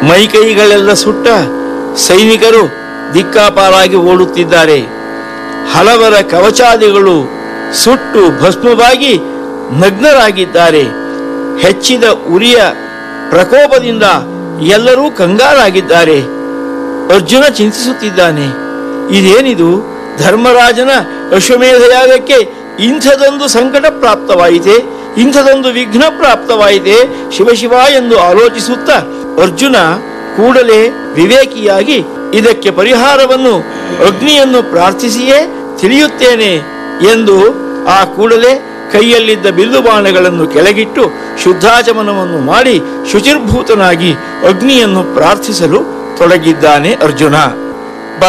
ಮೈಕೈಗಳೆಲ್ಲ ಸುಟ್ಟ ಸೈನಿಕರು ದಿಕ್ಕಾಪಾಲಾಗಿ ಓಡುತ್ತಿದ್ದಾರೆ ಹಲವರ ಕವಚಾದಿಗಳು ಸುಟ್ಟು ಭಸ್ಮವಾಗಿ ನಗ್ನರಾಗಿದ್ದಾರೆ ಹೆಚ್ಚಿದ ಉರಿಯ ಪ್ರಕೋಪದಿಂದ ಎಲ್ಲರೂ ಕಂಗಾಲಾಗಿದ್ದಾರೆ ಅರ್ಜುನ ಚಿಂತಿಸುತ್ತಿದ್ದಾನೆ ಇದೇನಿದು ಧರ್ಮರಾಜನ ಅಶ್ವಮೇಧ ಯಾಗಕ್ಕೆ ಇಂಥದೊಂದು ಸಂಕಟ ಪ್ರಾಪ್ತವಾಯಿತೆ ಇಂಥದೊಂದು ವಿಘ್ನ ಪ್ರಾಪ್ತವಾಯಿತೆ ಶಿವಶಿವ ಎಂದು ಆಲೋಚಿಸುತ್ತಾ ಅರ್ಜುನ ಕೂಡಲೇ ವಿವೇಕಿಯಾಗಿ ಇದಕ್ಕೆ ಪರಿಹಾರವನ್ನು ಅಗ್ನಿಯನ್ನು ಪ್ರಾರ್ಥಿಸಿಯೇ ತಿಳಿಯುತ್ತೇನೆ ಎಂದು ಆ ಕೂಡಲೇ ಕೈಯಲ್ಲಿದ್ದ ಬಿಲ್ಲು ಬಾಣಗಳನ್ನು ಕೆಳಗಿಟ್ಟು ಶುದ್ಧಾಚಮನವನ್ನು ಮಾಡಿ ಶುಚಿರ್ಭೂತನಾಗಿ ಅಗ್ನಿಯನ್ನು ಪ್ರಾರ್ಥಿಸಲು ತೊಡಗಿದ್ದಾನೆ ಅರ್ಜುನ